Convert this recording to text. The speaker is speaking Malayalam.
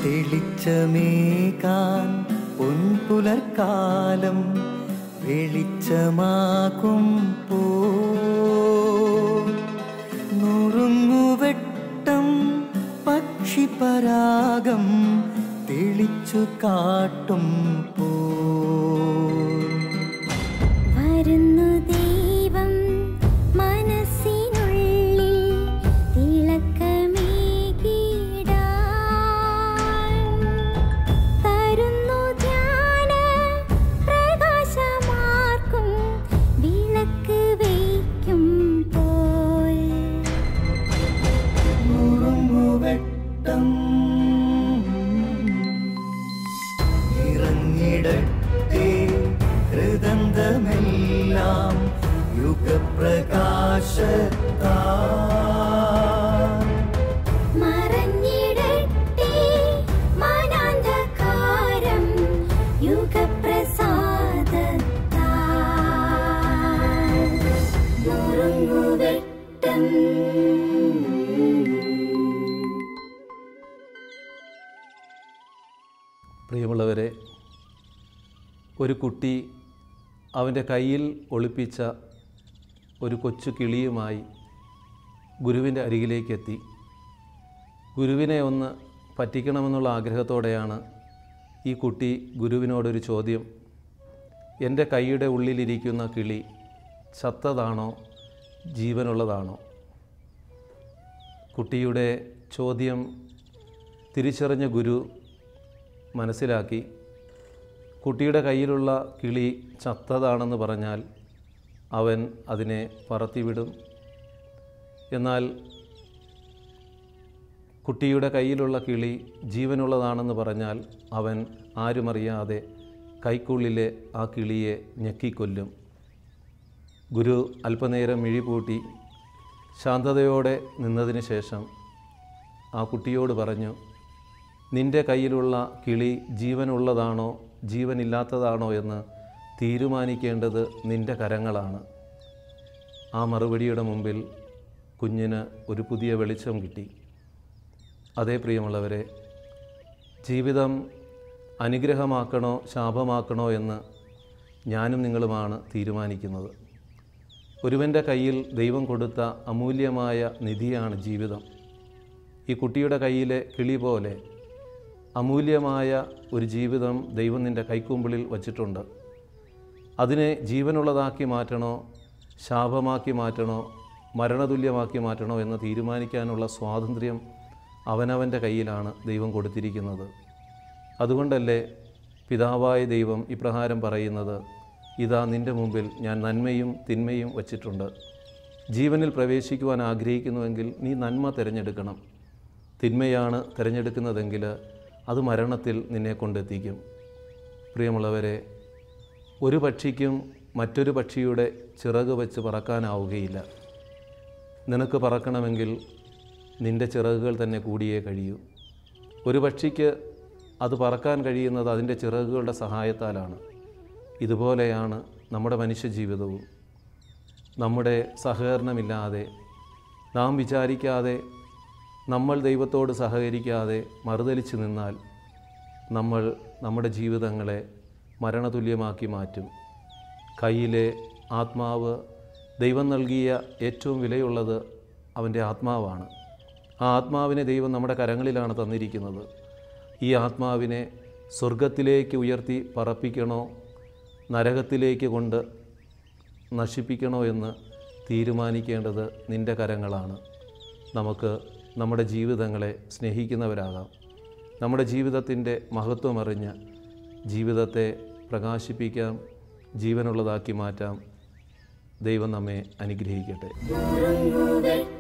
തെളിച്ചമേകാൻ പൊൻപുലർക്കാലം വെളിച്ചമാകും പോ നുറുങ്ങുവെട്ടം പക്ഷിപരാഗം തെളിച്ചു കാട്ടും പോ വരുന്നു ദൈവം മനസ്സിനുള്ളിൽ തിളക്കമേകിടാൻ തരുന്നു ധ്യാന പ്രകാശമാർക്കും വിളക്ക് വയ്ക്കും പോൽ നുറുങ്ങുവെട്ടം ഇറങ്ങിടട്ടെ ഹൃദന്തമെല്ലാം യുഗപ്രകാശത്താ മറഞ്ഞിടട്ടെ മനാന്ധകാരം യുഗപ്രസാദത്താൽ നുറുങ്ങുവെട്ടം പ്രിയമുള്ളവരെ ഒരു കുട്ടി അവൻ്റെ കയ്യിൽ ഒളിപ്പിച്ച ഒരു കൊച്ചു കിളിയുമായി ഗുരുവിൻ്റെ അരികിലേക്കെത്തി ഗുരുവിനെ ഒന്ന് പറ്റിക്കണമെന്നുള്ള ആഗ്രഹത്തോടെയാണ് ഈ കുട്ടി ഗുരുവിനോടൊരു ചോദ്യം എൻ്റെ കൈയുടെ ഉള്ളിലിരിക്കുന്ന കിളി ചത്തതാണോ ജീവനുള്ളതാണോ കുട്ടിയുടെ ചോദ്യം തിരിച്ചറിഞ്ഞ ഗുരു മനസ്സിലാക്കി കുട്ടിയുടെ കയ്യിലുള്ള കിളി ചത്തതാണെന്ന് പറഞ്ഞാൽ അവൻ അതിനെ പറത്തിവിടും എന്നാൽ കുട്ടിയുടെ കയ്യിലുള്ള കിളി ജീവനുള്ളതാണെന്ന് പറഞ്ഞാൽ അവൻ ആരുമറിയാതെ കൈക്കുള്ളിലെ ആ കിളിയെ ഞെക്കിക്കൊല്ലും ഗുരു അല്പനേരം മിഴിപൂട്ടി ശാന്തതയോടെ നിന്നതിന് ശേഷം ആ കുട്ടിയോട് പറഞ്ഞു നിന്റെ കയ്യിലുള്ള കിളി ജീവനുള്ളതാണോ ജീവനില്ലാത്തതാണോ എന്ന് തീരുമാനിക്കേണ്ടത് നിന്റെ കരങ്ങളാണ് ആ മറുപടിയുടെ മുമ്പിൽ കുഞ്ഞിന് ഒരു പുതിയ വെളിച്ചം കിട്ടി അതേ പ്രിയമുള്ളവരെ ജീവിതം അനുഗ്രഹമാക്കണോ ശാപമാക്കണോ എന്ന് ഞാനും നിങ്ങളുമാണ് തീരുമാനിക്കുന്നത് ഒരുവൻ്റെ കയ്യിൽ ദൈവം കൊടുത്ത അമൂല്യമായ നിധിയാണ് ജീവിതം ഈ കുട്ടിയുടെ കയ്യിലെ കിളി പോലെ അമൂല്യമായ ഒരു ജീവിതം ദൈവം നിൻ്റെ കൈക്കുമ്പിളിൽ വച്ചിട്ടുണ്ട് അതിനെ ജീവനുള്ളതാക്കി മാറ്റണോ ശാപമാക്കി മാറ്റണോ മരണതുല്യമാക്കി മാറ്റണോ എന്ന് തീരുമാനിക്കാനുള്ള സ്വാതന്ത്ര്യം അവനവൻ്റെ കയ്യിലാണ് ദൈവം കൊടുത്തിരിക്കുന്നത് അതുകൊണ്ടല്ലേ പിതാവായ ദൈവം ഇപ്രകാരം പറയുന്നത് ഇതാ നിൻ്റെ മുമ്പിൽ ഞാൻ നന്മയും തിന്മയും വച്ചിട്ടുണ്ട് ജീവനിൽ പ്രവേശിക്കുവാൻ ആഗ്രഹിക്കുന്നുവെങ്കിൽ നീ നന്മ തിരഞ്ഞെടുക്കണം തിന്മയാണ് തിരഞ്ഞെടുക്കുന്നതെങ്കിൽ അത് മരണത്തിൽ നിന്നെ കൊണ്ടെത്തിക്കും പ്രിയമുള്ളവരെ ഒരു പക്ഷിക്കും മറ്റൊരു പക്ഷിയുടെ ചിറക് വെച്ച് പറക്കാനാവുകയില്ല നിനക്ക് പറക്കണമെങ്കിൽ നിൻ്റെ ചിറകുകൾ തന്നെ കൂടിയേ കഴിയൂ ഒരു പക്ഷിക്ക് അത് പറക്കാൻ കഴിയുന്നത് അതിൻ്റെ ചിറകുകളുടെ സഹായത്താലാണ് ഇതുപോലെയാണ് നമ്മുടെ മനുഷ്യജീവിതവും നമ്മുടെ സഹകരണമില്ലാതെ നാം വിചാരിക്കാതെ നമ്മൾ ദൈവത്തോട് സഹകരിക്കാതെ മറുതലിച്ച് നിന്നാൽ നമ്മൾ നമ്മുടെ ജീവിതങ്ങളെ മരണതുല്യമാക്കി മാറ്റും കയ്യിലെ ആത്മാവ് ദൈവം നൽകിയ ഏറ്റവും വിലയുള്ളത് അവൻ്റെ ആത്മാവാണ് ആ ആത്മാവിനെ ദൈവം നമ്മുടെ കരങ്ങളിലാണ് തന്നിരിക്കുന്നത് ഈ ആത്മാവിനെ സ്വർഗത്തിലേക്ക് ഉയർത്തി പറപ്പിക്കണോ നരകത്തിലേക്ക് കൊണ്ട് നശിപ്പിക്കണോ എന്ന് തീരുമാനിക്കേണ്ടത് നിൻ്റെ കരങ്ങളാണ് നമുക്ക് നമ്മുടെ ജീവിതങ്ങളെ സ്നേഹിക്കുന്നവരാകാം നമ്മുടെ ജീവിതത്തിൻ്റെ മഹത്വമറിഞ്ഞ് ജീവിതത്തെ പ്രകാശിപ്പിക്കാം ജീവനുള്ളതാക്കി മാറ്റാം ദൈവം നമ്മെ അനുഗ്രഹിക്കട്ടെ നുറുങ്ങുവെട്ടം